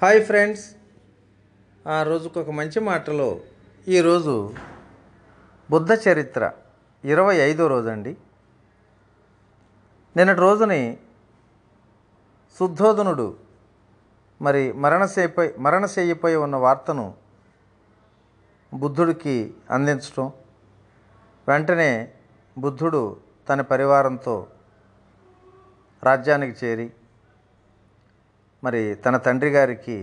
hi friends ఆ రోజుకు ఒక మంచి మాటలో ఈరోజు బుద్ధ చరిత్ర ఇరవై ఐదో రోజండి నిన్నటి రోజుని శుద్ధోదనుడు మరి మరణశయ్యపై మరణశయ్యపై ఉన్న వార్తను బుద్ధుడికి అందించటం వెంటనే బుద్ధుడు తన పరివారంతో రాజ్యానికి చేరి మరి తన తండ్రి గారికి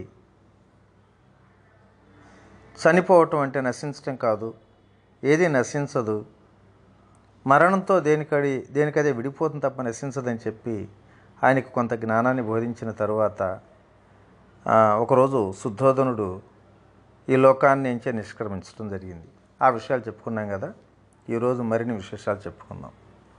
చనిపోవటం అంటే నశించటం కాదు ఏది నశించదు మరణంతో దేనికడి దేనికదే విడిపోతుంది తప్ప నశించదని చెప్పి ఆయనకు కొంత జ్ఞానాన్ని బోధించిన తరువాత ఆ, ఒకరోజు శుద్ధోదనుడు ఈ లోకాన్ని నుంచే నిష్క్రమించడం జరిగింది ఆ విషయాలు చెప్పుకున్నాం కదా ఈరోజు మరిన్ని విశేషాలు చెప్పుకుందాం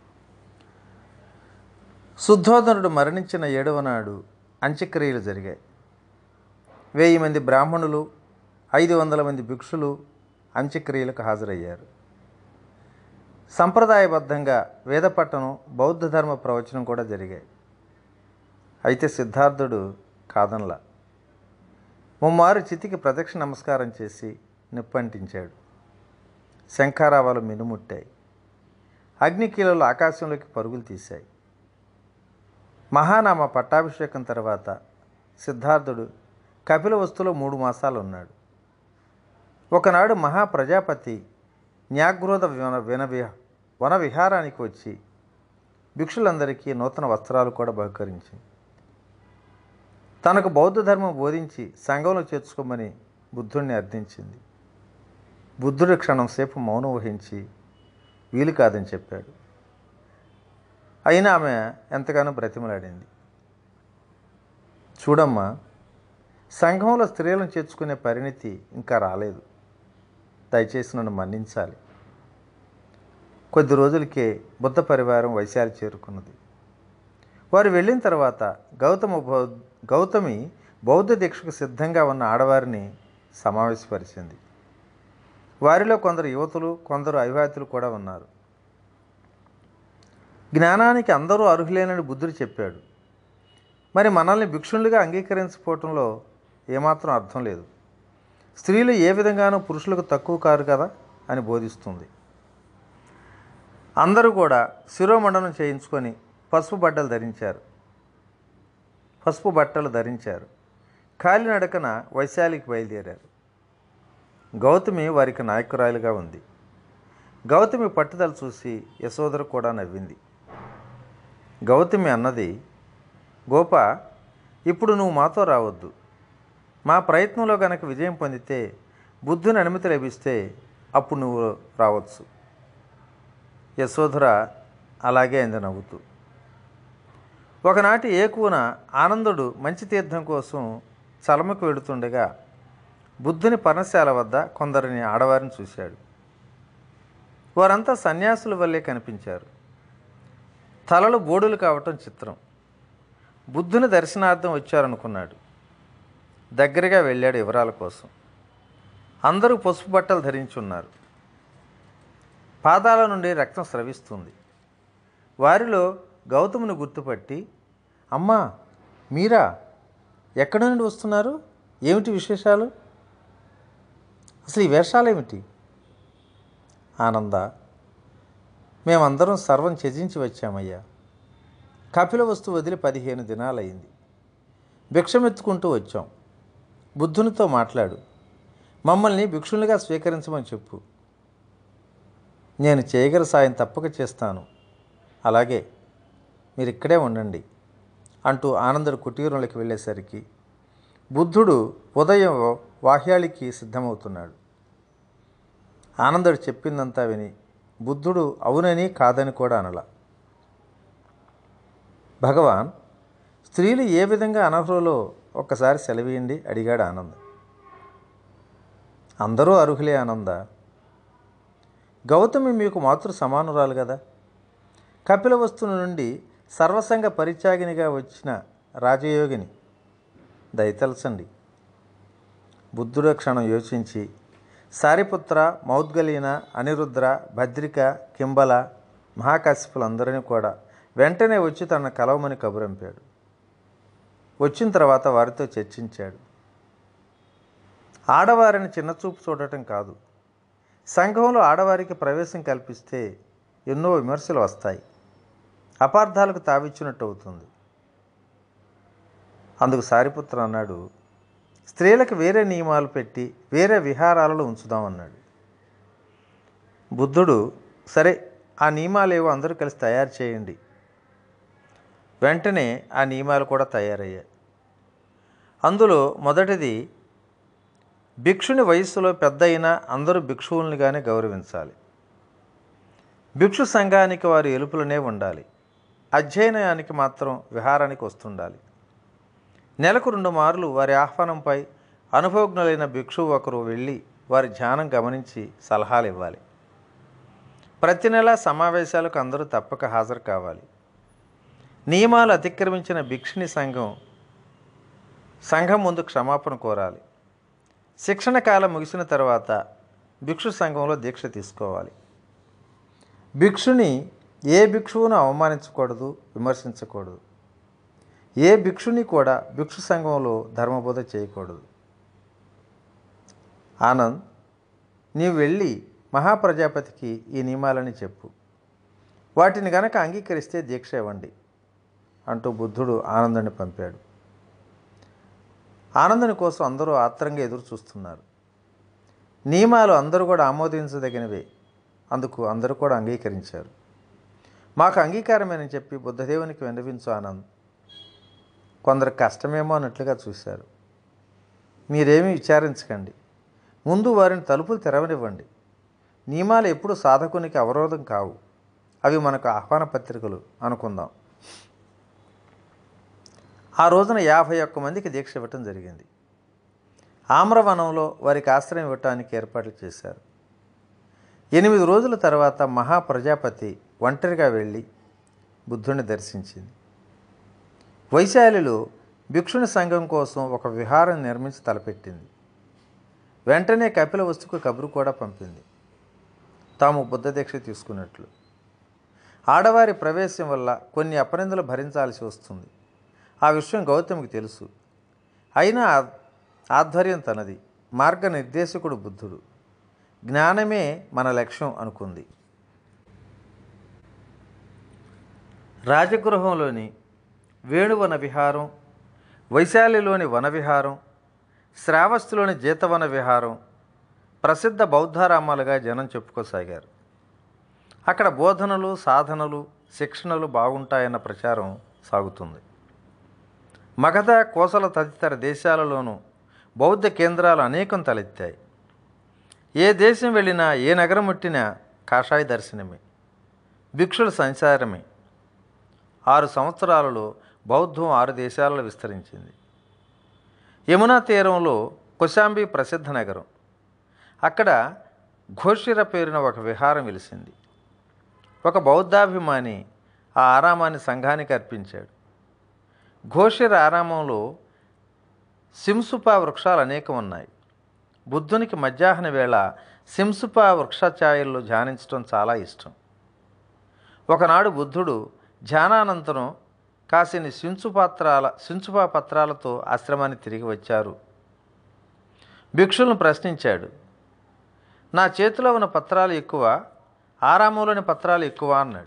శుద్ధోదనుడు మరణించిన ఏడవ నాడు అంత్యక్రియలు జరిగాయి వెయ్యి మంది బ్రాహ్మణులు ఐదు వందల మంది భిక్షులు అంత్యక్రియలకు హాజరయ్యారు సంప్రదాయబద్ధంగా వేదపట్టణం బౌద్ధ ధర్మ ప్రవచనం కూడా జరిగాయి అయితే సిద్ధార్థుడు కాదనలా ముమ్మారు చితికి ప్రదక్షిణ నమస్కారం చేసి నిప్పంటించాడు శంఖారావాలు మినుముట్టాయి అగ్నికీలలు ఆకాశంలోకి పరుగులు తీశాయి మహానామ పట్టాభిషేకం తర్వాత సిద్ధార్థుడు కపిల వస్తులో మూడు మాసాలు ఉన్నాడు ఒకనాడు మహాప్రజాపతి న్యాగ్రోధ వన వినవిహ వన విహారానికి వచ్చి భిక్షులందరికీ నూతన వస్త్రాలు కూడా బహుకరించింది తనకు బౌద్ధ ధర్మం బోధించి సంఘంలో చేర్చుకోమని బుద్ధుడిని అర్థించింది బుద్ధుడు క్షణం సేపు మౌనం వహించి వీలు కాదని చెప్పాడు అయినా ఆమె ఎంతగానో బ్రతిమలాడింది చూడమ్మా సంఘంలో స్త్రీలను చేర్చుకునే పరిణితి ఇంకా రాలేదు దయచేసి నన్ను మన్నించాలి కొద్ది రోజులకే బుద్ధ పరివారం వైశాలి చేరుకున్నది వారు వెళ్ళిన తర్వాత గౌతమ బౌ గౌతమి బౌద్ధ దీక్షకు సిద్ధంగా ఉన్న ఆడవారిని సమావేశపరిచింది వారిలో కొందరు యువతులు కొందరు అవివాహితులు కూడా ఉన్నారు జ్ఞానానికి అందరూ అర్హులేనని బుద్ధుడు చెప్పాడు మరి మనల్ని భిక్షులుగా అంగీకరించకపోవటంలో ఏమాత్రం అర్థం లేదు స్త్రీలు ఏ విధంగానూ పురుషులకు తక్కువ కారు కదా అని బోధిస్తుంది అందరూ కూడా శిరోమండనం చేయించుకొని పసుపు బట్టలు ధరించారు పసుపు బట్టలు ధరించారు కాలినడకన వైశాలికి బయలుదేరారు గౌతమి వారికి నాయకురాలుగా ఉంది గౌతమి పట్టుదల చూసి యశోదర కూడా నవ్వింది గౌతమి అన్నది గోప ఇప్పుడు నువ్వు మాతో రావద్దు మా ప్రయత్నంలో గనక విజయం పొందితే బుద్ధుని అనుమతి లభిస్తే అప్పుడు నువ్వు రావచ్చు యశోధర అలాగే అంది నవ్వుతూ ఒకనాటి ఏకువన ఆనందుడు మంచి తీర్థం కోసం చలమకు వెడుతుండగా బుద్ధుని పర్ణశాల వద్ద కొందరిని ఆడవారిని చూశాడు వారంతా సన్యాసుల వల్లే కనిపించారు తలలు బోడులు కావటం చిత్రం బుద్ధుని దర్శనార్థం వచ్చారనుకున్నాడు దగ్గరగా వెళ్ళాడు వివరాల కోసం అందరూ పసుపు బట్టలు ధరించి ఉన్నారు పాదాల నుండి రక్తం స్రవిస్తుంది వారిలో గౌతముని గుర్తుపట్టి అమ్మా మీరా ఎక్కడి నుండి వస్తున్నారు ఏమిటి విశేషాలు అసలు ఈ వేషాలేమిటి ఆనంద మేమందరం సర్వం త్యజించి వచ్చామయ్యా కపిల వస్తువు వదిలి పదిహేను దినాలయ్యింది భిక్షమెత్తుకుంటూ వచ్చాం బుద్ధునితో మాట్లాడు మమ్మల్ని భిక్షులుగా స్వీకరించమని చెప్పు నేను చేయగల సాయం తప్పక చేస్తాను అలాగే మీరు ఇక్కడే ఉండండి అంటూ ఆనందుడు కుటీరంలోకి వెళ్ళేసరికి బుద్ధుడు ఉదయం వాహ్యాళికి సిద్ధమవుతున్నాడు ఆనందుడు చెప్పిందంతా విని బుద్ధుడు అవునని కాదని కూడా అనల భగవాన్ స్త్రీలు ఏ విధంగా అనర్హులో ఒక్కసారి సెలవీయండి అడిగాడు ఆనంద్ అందరూ అర్హులే ఆనంద గౌతమి మీకు మాతృ సమానురాలు కదా కపిల వస్తువు నుండి సర్వసంగ పరిత్యాగినిగా వచ్చిన రాజయోగిని దయతలచండి బుద్ధుడు క్షణం యోచించి సారిపుత్ర మౌద్గలీన అనిరుద్ర భద్రిక కింబల మహాకాశిపులందరినీ కూడా వెంటనే వచ్చి తనను కలవమని కబురంపాడు వచ్చిన తర్వాత వారితో చర్చించాడు ఆడవారిని చిన్నచూపు చూడటం కాదు సంఘంలో ఆడవారికి ప్రవేశం కల్పిస్తే ఎన్నో విమర్శలు వస్తాయి అపార్థాలకు తావిచ్చినట్టు అవుతుంది అందుకు సారిపుత్ర అన్నాడు స్త్రీలకు వేరే నియమాలు పెట్టి వేరే విహారాలలో ఉంచుదామన్నాడు బుద్ధుడు సరే ఆ నియమాలు ఏవో అందరూ కలిసి తయారు చేయండి వెంటనే ఆ నియమాలు కూడా తయారయ్యాయి అందులో మొదటిది భిక్షుని వయస్సులో పెద్ద అయినా అందరూ భిక్షువులనిగానే గౌరవించాలి భిక్షు సంఘానికి వారు ఎలుపులనే ఉండాలి అధ్యయనానికి మాత్రం విహారానికి వస్తుండాలి నెలకు రెండు మార్లు వారి ఆహ్వానంపై అనుభవజ్ఞులైన భిక్షువు ఒకరు వెళ్ళి వారి ధ్యానం గమనించి సలహాలు ఇవ్వాలి ప్రతి నెల సమావేశాలకు అందరూ తప్పక హాజరు కావాలి నియమాలు అతిక్రమించిన భిక్షుని సంఘం సంఘం ముందు క్షమాపణ కోరాలి శిక్షణ కాలం ముగిసిన తర్వాత భిక్షు సంఘంలో దీక్ష తీసుకోవాలి భిక్షుని ఏ భిక్షువును అవమానించకూడదు విమర్శించకూడదు ఏ భిక్షుని కూడా భిక్షు సంఘంలో ధర్మబోధ చేయకూడదు ఆనంద్ నీవు వెళ్ళి మహాప్రజాపతికి ఈ నియమాలని చెప్పు వాటిని గనక అంగీకరిస్తే దీక్ష ఇవ్వండి అంటూ బుద్ధుడు ఆనందుని పంపాడు ఆనందుని కోసం అందరూ ఆత్రంగా ఎదురు చూస్తున్నారు నియమాలు అందరూ కూడా ఆమోదించదగినవే అందుకు అందరూ కూడా అంగీకరించారు మాకు అంగీకారమేనని చెప్పి బుద్ధదేవునికి విన్నవించు ఆనంద్ కొందరు కష్టమేమో అన్నట్లుగా చూశారు మీరేమీ విచారించకండి ముందు వారిని తలుపులు తెరవనివ్వండి నియమాలు ఎప్పుడు సాధకునికి అవరోధం కావు అవి మనకు ఆహ్వాన పత్రికలు అనుకుందాం ఆ రోజున యాభై ఒక్క మందికి దీక్ష ఇవ్వటం జరిగింది ఆమ్రవనంలో వారికి ఆశ్రయం ఇవ్వటానికి ఏర్పాట్లు చేశారు ఎనిమిది రోజుల తర్వాత మహాప్రజాపతి ఒంటరిగా వెళ్ళి బుద్ధుని దర్శించింది వైశాలిలో భిక్షుని సంఘం కోసం ఒక విహారం నిర్మించి తలపెట్టింది వెంటనే కపిల వస్తుకు కబురు కూడా పంపింది తాము బుద్ధ దీక్ష తీసుకున్నట్లు ఆడవారి ప్రవేశం వల్ల కొన్ని అపనిందలు భరించాల్సి వస్తుంది ఆ విషయం గౌతమికి తెలుసు అయినా ఆ- ఆధ్వర్యం తనది మార్గనిర్దేశకుడు బుద్ధుడు జ్ఞానమే మన లక్ష్యం అనుకుంది రాజగృహంలోని వేణువన విహారం వైశాలిలోని వన విహారం శ్రావస్తులోని జీతవన విహారం ప్రసిద్ధ బౌద్ధారామాలుగా జనం చెప్పుకోసాగారు అక్కడ బోధనలు సాధనలు శిక్షణలు బాగుంటాయన్న ప్రచారం సాగుతుంది మగధ కోసల తదితర దేశాలలోనూ బౌద్ధ కేంద్రాలు అనేకం తలెత్తాయి ఏ దేశం వెళ్ళినా ఏ నగరం ముట్టినా కాషాయ దర్శనమే భిక్షుల సంచారమే ఆరు సంవత్సరాలలో బౌద్ధం ఆరు దేశాలలో విస్తరించింది యమునా తీరంలో కొశాంబి ప్రసిద్ధ నగరం అక్కడ ఘోషిర పేరున ఒక విహారం వెలిసింది ఒక బౌద్ధాభిమాని ఆ ఆరామాన్ని సంఘానికి అర్పించాడు ఘోషిర ఆరామంలో సింసుపా వృక్షాలు అనేకం ఉన్నాయి బుద్ధునికి మధ్యాహ్న వేళ సింసుపా వృక్షఛాయల్లో ధ్యానించడం చాలా ఇష్టం ఒకనాడు బుద్ధుడు ధ్యానానంతరం కాసిని సించుపాత్రాల సించుపా పత్రాలతో ఆశ్రమాన్ని తిరిగి వచ్చారు భిక్షులను ప్రశ్నించాడు నా చేతిలో ఉన్న పత్రాలు ఎక్కువ ఆరామంలోని పత్రాలు ఎక్కువ అన్నాడు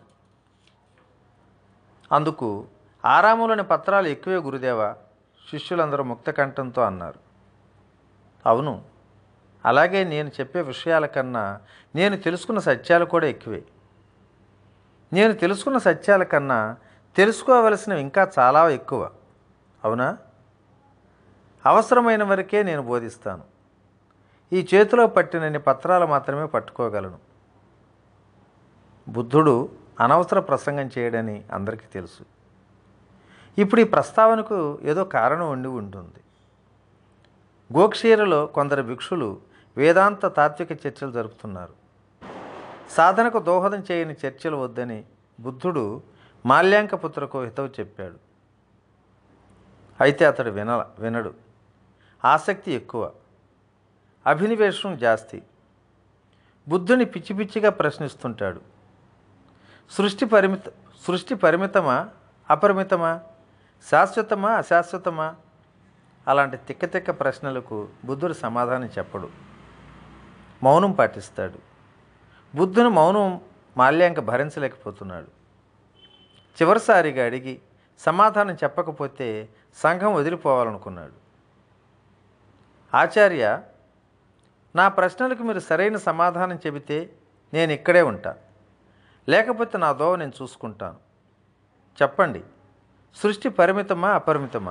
అందుకు ఆరామంలోని పత్రాలు ఎక్కువే గురుదేవా శిష్యులందరూ ముక్త కంఠంతో అన్నారు అవును అలాగే నేను చెప్పే విషయాల కన్నా నేను తెలుసుకున్న సత్యాలు కూడా ఎక్కువే నేను తెలుసుకున్న సత్యాల కన్నా తెలుసుకోవలసినవి ఇంకా చాలా ఎక్కువ అవునా అవసరమైన వరకే నేను బోధిస్తాను ఈ చేతిలో పట్టినన్ని పత్రాలు మాత్రమే పట్టుకోగలను బుద్ధుడు అనవసర ప్రసంగం చేయడని అందరికీ తెలుసు ఇప్పుడు ఈ ప్రస్తావనకు ఏదో కారణం ఉండి ఉంటుంది గోక్షీరలో కొందరు భిక్షులు వేదాంత తాత్విక చర్చలు జరుపుతున్నారు సాధనకు దోహదం చేయని చర్చలు వద్దని బుద్ధుడు మాల్యాంకపుత్రకు హితవు చెప్పాడు అయితే అతడు విన వినడు ఆసక్తి ఎక్కువ అభినివేశం జాస్తి బుద్ధుని పిచ్చి పిచ్చిగా ప్రశ్నిస్తుంటాడు సృష్టి పరిమిత సృష్టి పరిమితమా అపరిమితమా శాశ్వతమా అశాశ్వతమా అలాంటి తిక్క తిక్క ప్రశ్నలకు బుద్ధుడు సమాధానం చెప్పడు మౌనం పాటిస్తాడు బుద్ధుని మౌనం మాల్యాంక భరించలేకపోతున్నాడు చివరిసారిగా అడిగి సమాధానం చెప్పకపోతే సంఘం వదిలిపోవాలనుకున్నాడు ఆచార్య నా ప్రశ్నలకు మీరు సరైన సమాధానం చెబితే నేను ఇక్కడే ఉంటా లేకపోతే నా దోవ నేను చూసుకుంటాను చెప్పండి సృష్టి పరిమితమా అపరిమితమా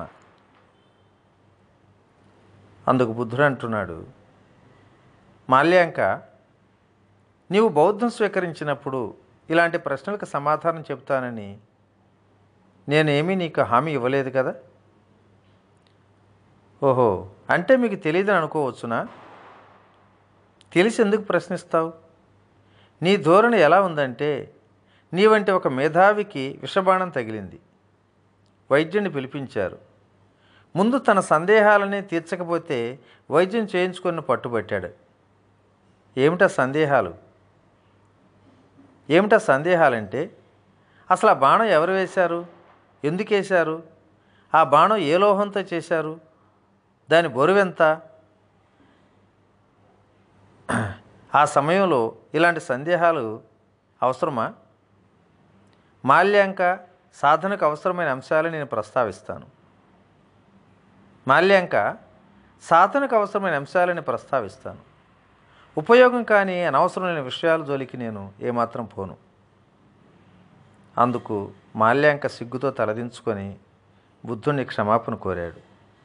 అందుకు బుద్ధుడు అంటున్నాడు మాల్యాంక నీవు బౌద్ధం స్వీకరించినప్పుడు ఇలాంటి ప్రశ్నలకు సమాధానం చెబుతానని నేనేమీ నీకు హామీ ఇవ్వలేదు కదా ఓహో అంటే మీకు తెలియదని అనుకోవచ్చునా తెలిసి ఎందుకు ప్రశ్నిస్తావు నీ ధోరణి ఎలా ఉందంటే నీ వంటి ఒక మేధావికి విషబాణం తగిలింది వైద్యుని పిలిపించారు ముందు తన సందేహాలని తీర్చకపోతే వైద్యం చేయించుకొని పట్టుబట్టాడు ఏమిటా సందేహాలు ఏమిటా సందేహాలంటే అసలు ఆ బాణం ఎవరు వేశారు ఎందుకు వేశారు ఆ బాణం ఏ లోహంతో చేశారు దాని బరువెంత ఆ సమయంలో ఇలాంటి సందేహాలు అవసరమా మాల్యాంక సాధనకు అవసరమైన అంశాలు నేను ప్రస్తావిస్తాను మాల్యాంక సాధనకు అవసరమైన అంశాలని ప్రస్తావిస్తాను ఉపయోగం కాని అనవసరమైన విషయాల జోలికి నేను ఏమాత్రం పోను అందుకు మాల్యాంక సిగ్గుతో తలదించుకొని బుద్ధుణ్ణి క్షమాపణ కోరాడు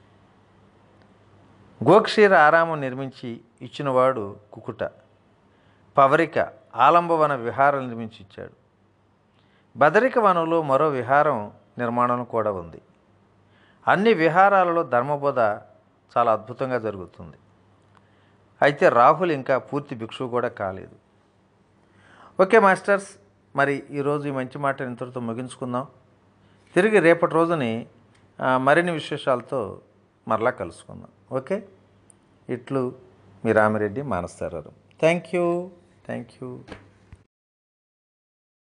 గోక్షీర ఆరామం నిర్మించి ఇచ్చినవాడు కుకుట పవరిక ఆలంబవన విహారం నిర్మించి ఇచ్చాడు బదరిక వనంలో మరో విహారం నిర్మాణం కూడా ఉంది అన్ని విహారాలలో ధర్మబోధ చాలా అద్భుతంగా జరుగుతుంది అయితే రాహుల్ ఇంకా పూర్తి భిక్షువు కూడా కాలేదు ఓకే మాస్టర్స్ మరి ఈరోజు ఈ మంచి మాట ఇంతటితో ముగించుకుందాం తిరిగి రేపటి రోజుని ఆ, మరిన్ని విశేషాలతో మరలా కలుసుకుందాం ఓకే ఇట్లు మీ రామిరెడ్డి మానస్తారారు థ్యాంక్ యూ థ్యాంక్ యూ